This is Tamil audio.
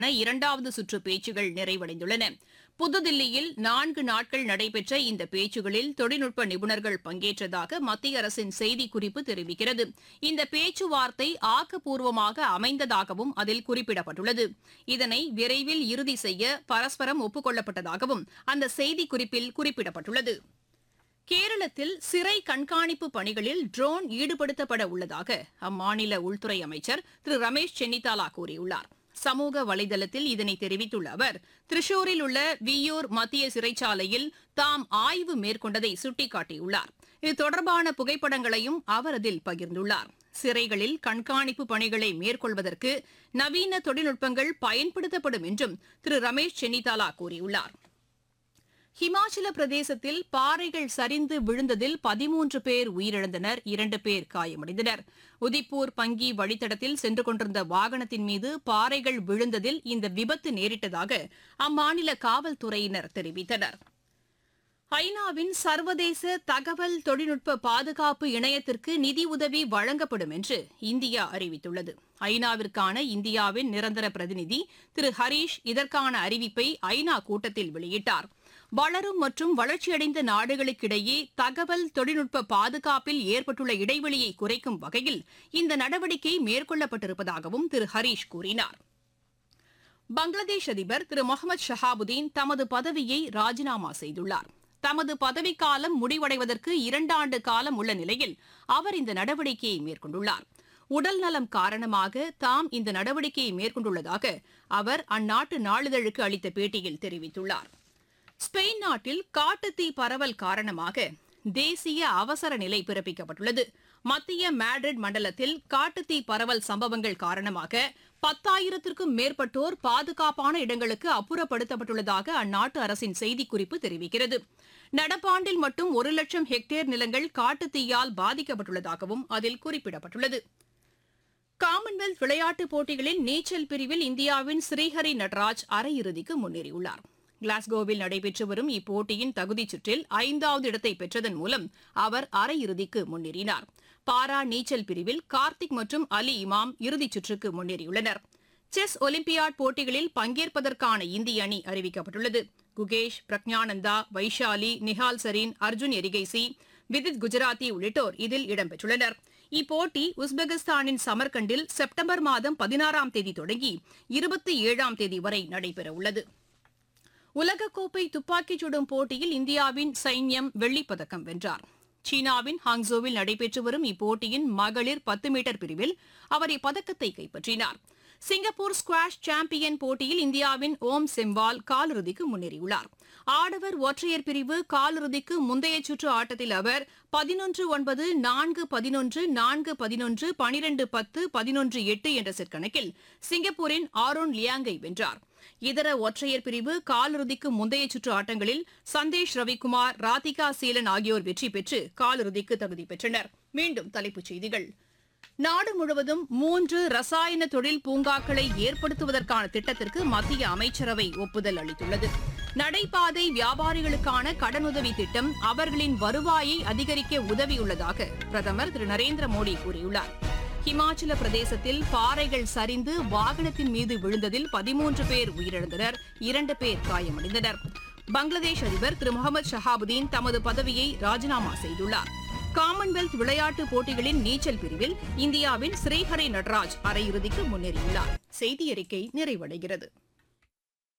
இரண்டாவது சுற்று பேச்சுகள் நிறைவடைந்துள்ளன புதுதில்லியில் நான்கு நாட்கள் நடைபெற்ற இந்த பேச்சுகளில் தொழில்நுட்ப நிபுணர்கள் பங்கேற்றதாக மத்திய அரசின் செய்திக்குறிப்பு தெரிவிக்கிறது இந்த பேச்சுவார்த்தை ஆக்கப்பூர்வமாக அமைந்ததாகவும் அதில் குறிப்பிடப்பட்டுள்ளது இதனை விரைவில் இறுதி செய்ய பரஸ்பரம் ஒப்புக் கொள்ளப்பட்டதாகவும் அந்த செய்திக்குறிப்பில் குறிப்பிடப்பட்டுள்ளது கேரளத்தில் சிறை கண்காணிப்பு பணிகளில் ட்ரோன் ஈடுபடுத்தப்பட உள்ளதாக அம்மாநில உள்துறை அமைச்சர் திரு ரமேஷ் சென்னிதாலா கூறியுள்ளார் சமூக வலைதளத்தில் இதனை தெரிவித்துள்ள அவர் திரிஷூரில் உள்ள வியூர் மத்திய சிறைச்சாலையில் தாம் ஆய்வு மேற்கொண்டதை சுட்டிக்காட்டியுள்ளார் இது தொடர்பான புகைப்படங்களையும் அவர் அதில் பகிர்ந்துள்ளார் சிறைகளில் கண்காணிப்பு பணிகளை மேற்கொள்வதற்கு நவீன தொழில்நுட்பங்கள் பயன்படுத்தப்படும் என்றும் திரு ரமேஷ் சென்னிதாலா கூறியுள்ளார் ஹிமாச்சல பிரதேசத்தில் பாறைகள் சரிந்து விழுந்ததில் பதிமூன்று பேர் உயிரிழந்தனர் இரண்டு பேர் காயமடைந்தனர் உதிப்பூர் பங்கி வழித்தடத்தில் சென்று கொண்டிருந்த வாகனத்தின் மீது பாறைகள் விழுந்ததில் இந்த விபத்து நேரிட்டதாக அம்மாநில காவல்துறையினர் தெரிவித்தனர் ஐநாவின் சர்வதேச தகவல் தொழில்நுட்ப பாதுகாப்பு இணையத்திற்கு நிதியுதவி வழங்கப்படும் என்று இந்தியா அறிவித்துள்ளது ஐநாவிற்கான இந்தியாவின் நிரந்தர பிரதிநிதி திரு ஹரீஷ் இதற்கான அறிவிப்பை ஐநா கூட்டத்தில் வெளியிட்டார் வளரும் மற்றும் வளர்ச்சியடைந்த நாடுகளுக்கிடையே தகவல் தொழில்நுட்ப பாதுகாப்பில் ஏற்பட்டுள்ள இடைவெளியை குறைக்கும் வகையில் இந்த நடவடிக்கை மேற்கொள்ளப்பட்டிருப்பதாகவும் திரு ஹரீஷ் கூறினார் பங்களாதேஷ் அதிபர் திரு முகமது ஷஹாபுதீன் தமது பதவியை ராஜினாமா செய்துள்ளார் தமது பதவிக்காலம் முடிவடைவதற்கு இரண்டாண்டு காலம் உள்ள நிலையில் அவர் இந்த நடவடிக்கையை மேற்கொண்டுள்ளார் உடல் நலம் காரணமாக தாம் இந்த நடவடிக்கையை மேற்கொண்டுள்ளதாக அவர் அந்நாட்டு நாளிதழுக்கு அளித்த பேட்டியில் தெரிவித்துள்ளார் ஸ்பெயின் நாட்டில் காட்டுத்தீ பரவல் காரணமாக தேசிய அவசர நிலை பிறப்பிக்கப்பட்டுள்ளது மத்திய மேட்ரிட் மண்டலத்தில் காட்டுத்தீ பரவல் சம்பவங்கள் காரணமாக பத்தாயிரத்திற்கும் மேற்பட்டோர் பாதுகாப்பான இடங்களுக்கு அப்புறப்படுத்தப்பட்டுள்ளதாக அந்நாட்டு அரசின் செய்திக்குறிப்பு தெரிவிக்கிறது நடப்பாண்டில் மட்டும் ஒரு லட்சம் ஹெக்டேர் நிலங்கள் காட்டுத்தீயால் பாதிக்கப்பட்டுள்ளதாகவும் அதில் குறிப்பிடப்பட்டுள்ளது காமன்வெல்த் விளையாட்டுப் போட்டிகளின் நீச்சல் பிரிவில் இந்தியாவின் ஸ்ரீஹரி நடராஜ் அரையிறுதிக்கு முன்னேறியுள்ளார் கிளாஸ்கோவில் நடைபெற்று வரும் இப்போட்டியின் தகுதிச் சுற்றில் ஐந்தாவது இடத்தை பெற்றதன் மூலம் அவர் அரையிறுதிக்கு முன்னேறினார் பாரா நீச்சல் பிரிவில் கார்த்திக் மற்றும் அலி இமாம் இறுதிச் சுற்றுக்கு முன்னேறியுள்ளனர் செஸ் ஒலிம்பியாட் போட்டிகளில் பங்கேற்பதற்கான இந்திய அணி அறிவிக்கப்பட்டுள்ளது குகேஷ் பிரக்ஞானந்தா வைஷாலி நிஹால் சரீன் அர்ஜுன் எரிகைசி விதித் குஜராத்தி உள்ளிட்டோர் இதில் இடம்பெற்றுள்ளனர் இப்போட்டி உஸ்பெகிஸ்தானின் சமர்கண்டில் செப்டம்பர் மாதம் பதினாறாம் தேதி தொடங்கி இருபத்தி ஏழாம் தேதி வரை நடைபெறவுள்ளது உலகக்கோப்பை துப்பாக்கிச் சுடும் போட்டியில் இந்தியாவின் சைன்யம் வெள்ளிப்பதக்கம் வென்றார் சீனாவின் ஹாங்ஸோவில் நடைபெற்று வரும் இப்போட்டியின் மகளிர் பத்து மீட்டர் பிரிவில் அவர் இப்பதக்கத்தை கைப்பற்றினார் சிங்கப்பூர் ஸ்குவாஷ் சாம்பியன் போட்டியில் இந்தியாவின் ஓம் செம்வால் காலிறுதிக்கு முன்னேறியுள்ளார் ஆடவர் ஒற்றையர் பிரிவு காலிறுதிக்கு முந்தைய சுற்று ஆட்டத்தில் அவர் பதினொன்று ஒன்பது நான்கு பதினொன்று நான்கு பதினொன்று பனிரெண்டு பத்து பதினொன்று எட்டு என்ற செட் கணக்கில் சிங்கப்பூரின் ஆரோன் லியாங்கை வென்றார் இதர ஒற்றையர் பிரிவு காலிறுதிக்கு முந்தைய சுற்று ஆட்டங்களில் சந்தேஷ் ரவிக்குமார் ராதிகா சீலன் ஆகியோர் வெற்றி பெற்று காலிறுதிக்கு தகுதி பெற்றனர் மீண்டும் தலைப்புச் செய்திகள் நாடு முழுவதும் மூன்று ரசாயன தொழில் பூங்காக்களை ஏற்படுத்துவதற்கான திட்டத்திற்கு மத்திய அமைச்சரவை ஒப்புதல் அளித்துள்ளது நடைபாதை வியாபாரிகளுக்கான கடனுதவி திட்டம் அவர்களின் வருவாயை அதிகரிக்க உதவியுள்ளதாக பிரதமர் திரு நரேந்திர மோடி கூறியுள்ளார் ஹிமாச்சல பிரதேசத்தில் பாறைகள் சரிந்து வாகனத்தின் மீது விழுந்ததில் பதிமூன்று பேர் உயிரிழந்தனர் இரண்டு பேர் காயமடைந்தனர் பங்களாதேஷ் அதிபர் திரு முகமது ஷஹாபுதீன் தமது பதவியை ராஜினாமா செய்துள்ளார் காமன்வெல்த் விளையாட்டுப் போட்டிகளின் நீச்சல் பிரிவில் இந்தியாவின் ஸ்ரீஹரி நடராஜ் அரையிறுதிக்கு முன்னேறியுள்ளார் செய்தி அறிக்கை நிறைவடைகிறது